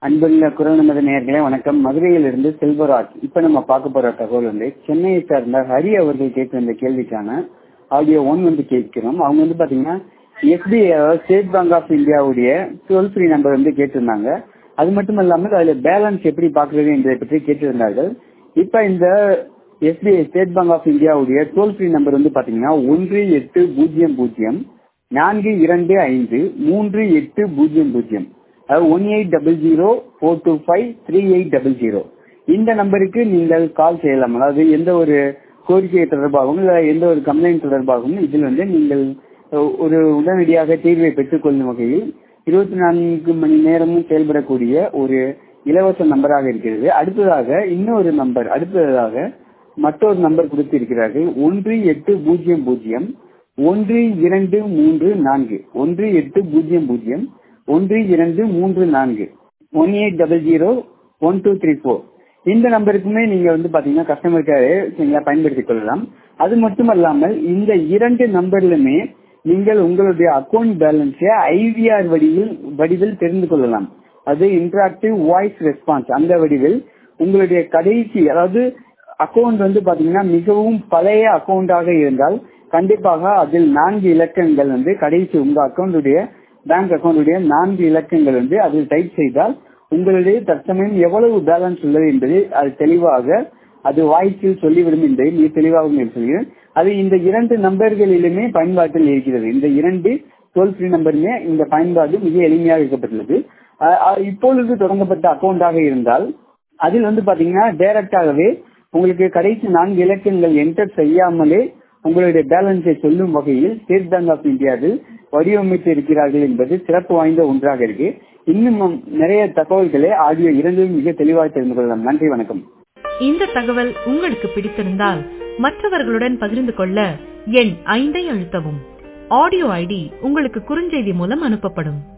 அன்புள்ள குரல் நமது நேயர்களே வணக்கம் மதுரையிலிருந்து செல்வராஜ் இப்ப நம்ம பார்க்க போற தகவல் வந்து சென்னையை சார்ந்த ஹரி அவர்கள் கேட்க இந்த கேள்விக்கான ஆடியோ ஒன் வந்து கேட்கிறோம் அவங்க வந்து பாத்தீங்கன்னா எஸ்பிஐ அதாவது ஸ்டேட் பேங்க் ஆஃப் இந்தியாவுடைய டோல் ஃப்ரீ நம்பர் வந்து கேட்டிருந்தாங்க அது மட்டும் இல்லாமல் அதுல பேலன்ஸ் எப்படி பாக்குறது என்பதை பற்றி கேட்டிருந்தார்கள் இப்ப இந்த எஸ்பிஐ ஸ்டேட் பேங்க் ஆஃப் இந்தியாவுடைய டோல் ஃப்ரீ நம்பர் வந்து பாத்தீங்கன்னா ஒன்று எட்டு பூஜ்ஜியம் பூஜ்ஜியம் நான்கு இரண்டு ஐந்து மூன்று எட்டு பூஜ்ஜியம் பூஜ்ஜியம் அதாவது one eight double zero four two five three eight double zero இந்த நம்பருக்கு நீங்கள் கால் செய்யலாம் அதாவது எந்த ஒரு கோரிக்கை தொடர்பாகவும் இல்லை எந்த ஒரு கம்ப்ளைண்ட் தொடர்பாகவும் இதில் வந்து நீங்கள் ஒரு உடனடியாக தீர்வை பெற்றுக் கொள்ளும் வகையில் இருபத்தி நான்கு மணி நேரமும் செயல்படக்கூடிய ஒரு இலவச நம்பராக இருக்கிறது அடுத்ததாக இன்னொரு நம்பர் அடுத்ததாக மற்றொரு நம்பர் கொடுத்திருக்கிறார்கள் ஒன்று எட்டு பூஜ்ஜியம் பூஜ்ஜியம் ஒன்று இரண்டு மூன்று நான்கு ஒன்று எட்டு பூஜ்ஜியம் பூஜ்ஜியம் ஒன்று இரண்டு மூன்று நான்கு one eight double zero one two three four இந்த நம்பருக்குமே நீங்க வந்து பாத்தீங்கன்னா கஸ்டமர் கேர் பயன்படுத்திக் கொள்ளலாம் அது மட்டுமல்லாமல் இந்த இரண்டு நம்பர்லுமே நீங்கள் உங்களுடைய அக்கௌண்ட் பேலன்ஸை ஐவிஆர் வடிவில் வடிவில் தெரிந்து கொள்ளலாம் அது இன்டராக்டிவ் வாய்ஸ் ரெஸ்பான்ஸ் அந்த வடிவில் உங்களுடைய கடைசி அதாவது அக்கௌண்ட் வந்து பாத்தீங்கன்னா மிகவும் பழைய அக்கௌண்டாக இருந்தால் கண்டிப்பாக அதில் நான்கு இலக்கங்கள் வந்து கடைசி உங்க அக்கௌண்டுடைய பேங்க் அக்கௌண்டுடைய நான்கு இலக்கங்கள் வந்து அதில் டைப் செய்தால் உங்களுடைய தற்சமயம் எவ்வளவு பேலன்ஸ் உள்ளது என்பதை அது தெளிவாக அது வாய்ஸில் சொல்லிவிடும் என்பதை மிக தெளிவாக சொல்கிறேன் அது இந்த இரண்டு நம்பர்களிலுமே பயன்பாட்டில் இருக்கிறது இந்த இரண்டு டோல் ஃப்ரீ நம்பருமே இந்த பயன்பாடு மிக எளிமையாக இருக்கப்பட்டுள்ளது இப்பொழுது தொடங்கப்பட்ட அக்கௌண்டாக இருந்தால் அதில் வந்து பாத்தீங்கன்னா டைரக்டாகவே உங்களுக்கு கடைசி நான்கு இலக்கங்கள் என்டர் செய்யாமலே உங்களுடைய பேலன்ஸை சொல்லும் வகையில் ஸ்டேட் பேங்க் ஆஃப் இந்தியாவில் வடிவமைத்து இருக்கிறார்கள் என்பது சிறப்பு வாய்ந்த ஒன்றாக இருக்கு இன்னும் நிறைய தகவல்களை ஆடியோ இரண்டும் மிக தெளிவாக தெரிந்து கொள்ளலாம் நன்றி வணக்கம் இந்த தகவல் உங்களுக்கு பிடித்திருந்தால் மற்றவர்களுடன் பகிர்ந்து கொள்ள எண் ஐந்தை அழுத்தவும் ஆடியோ ஐடி உங்களுக்கு குறுஞ்செய்தி மூலம் அனுப்பப்படும்